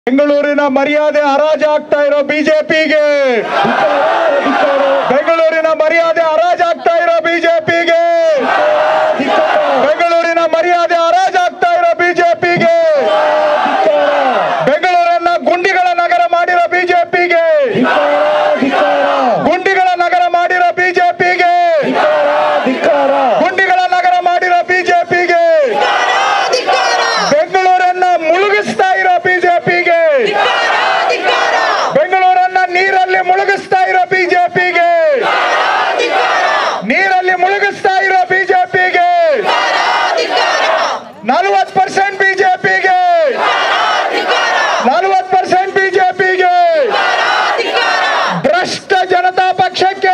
ಬೆಂಗಳೂರಿನ ಮರ್ಯಾದೆ ಹರಾಜಾಗ್ತಾ ಇರೋ ಬಿಜೆಪಿಗೆ ಬೆಂಗಳೂರಿನ ಮರ್ಯಾದೆ ಹರಾಜಾಗ್ತಾ ಇರೋ ಬಿಜೆಪಿಗೆ ಬೆಂಗಳೂರಿನ ಮರ್ಯಾದೆ ಹರಾಜಾಗ್ತಾ ಇರೋ ಬಿಜೆಪಿಗೆ ಬೆಂಗಳೂರನ್ನ ಗುಂಡಿಗಳ ನಗರ ಮಾಡಿರೋ ಬಿಜೆಪಿಗೆ ಗುಂಡಿಗಳ ನಗರ ಮಾಡಿರೋ ಬಿಜೆಪಿಗೆ ಗುಂಡಿಗಳ ನಗರ ಮಾಡಿರೋ ಬಿಜೆಪಿಗೆ ಬೆಂಗಳೂರನ್ನ ಮುಳುಗಿಸ್ತಾ ಇರೋ ಬಿಜೆಪಿಗೆ ಬೆಂಗಳೂರನ್ನ ನೀರಲ್ಲಿ ಮುಳುಗಿಸ್ತಾ ಇರೋ ಬಿಜೆಪಿಗೆ ನೀರಲ್ಲಿ ಮುಳುಗಿಸ್ತಾ ಇರೋ ಬಿಜೆಪಿಗೆ ನಲವತ್ತು ಪರ್ಸೆಂಟ್ ಬಿಜೆಪಿಗೆ ನಲವತ್ತು ಪರ್ಸೆಂಟ್ ಬಿಜೆಪಿಗೆ ಭ್ರಷ್ಟ ಜನತಾ ಪಕ್ಷಕ್ಕೆ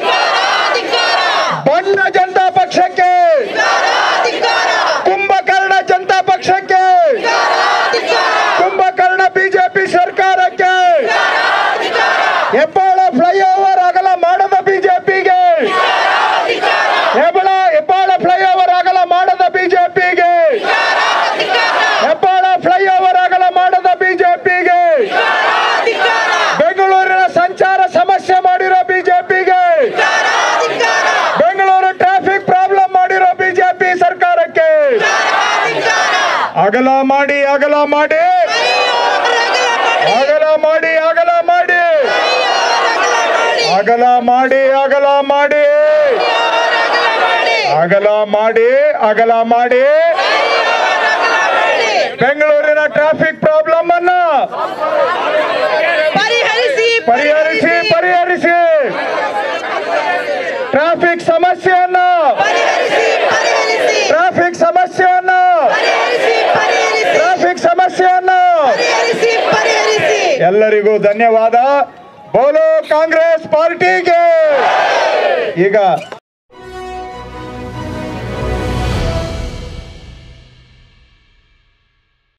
ಬಣ್ಣ ಜನತಾ ಪಕ್ಷಕ್ಕೆ ಕುಂಭಕರ್ಣ ಜನತಾ ಪಕ್ಷಕ್ಕೆ ಕುಂಭಕರ್ಣ ಬಿಜೆಪಿ ಸರ್ಕಾರಕ್ಕೆ ಹೆಬ್ಬಾಳ ಫ್ಲೈಓವರ್ ಅಗಲ ಮಾಡದ ಬಿಜೆಪಿಗೆ ಹೆಬ್ಬಾಳ ಹೆಬ್ಬಾಳ ಫ್ಲೈಓವರ್ ಅಗಲ ಮಾಡದ ಬಿಜೆಪಿಗೆ ಹೆಬ್ಬಾಳ ಫ್ಲೈಓವರ್ ಅಗಲ ಮಾಡದ ಬಿಜೆಪಿಗೆ ಬೆಂಗಳೂರಿನ ಸಂಚಾರ ಸಮಸ್ಯೆ ಮಾಡಿರೋ ಬಿಜೆಪಿಗೆ ಬೆಂಗಳೂರು ಟ್ರಾಫಿಕ್ ಪ್ರಾಬ್ಲಮ್ ಮಾಡಿರೋ ಬಿಜೆಪಿ ಸರ್ಕಾರಕ್ಕೆ ಅಗಲ ಮಾಡಿ ಅಗಲ ಮಾಡಿ ಅಗಲ ಮಾಡಿ ಅಗಲ ಮಾಡಿ ಅಗಲ ಮಾಡಿ ಅಗಲ ಮಾಡಿ ಅಗಲ ಮಾಡಿ ಅಗಲ ಮಾಡಿ ಬೆಂಗಳೂರಿನ ಟ್ರಾಫಿಕ್ ಪ್ರಾಬ್ಲಮ್ ಅನ್ನ ಪರಿಹರಿಸಿ ಪರಿಹರಿಸಿ ಪರಿಹರಿಸಿ ಟ್ರಾಫಿಕ್ ಸಮಸ್ಯೆಯನ್ನ ಪರಿಹರಿಸಿ ಪರಿಹರಿಸಿ ಟ್ರಾಫಿಕ್ ಸಮಸ್ಯೆಯನ್ನ ಪರಿಹರಿಸಿ ಪರಿಹರಿಸಿ ಟ್ರಾಫಿಕ್ ಸಮಸ್ಯೆಯನ್ನ ಪರಿಹರಿಸಿ ಪರಿಹರಿಸಿ ಎಲ್ಲರಿಗೂ ಧನ್ಯವಾದ ಬೋಲೋ ಕಾಂಗ್ರೆಸ್ ಪಾರ್ಟಿಗೆ ಈಗ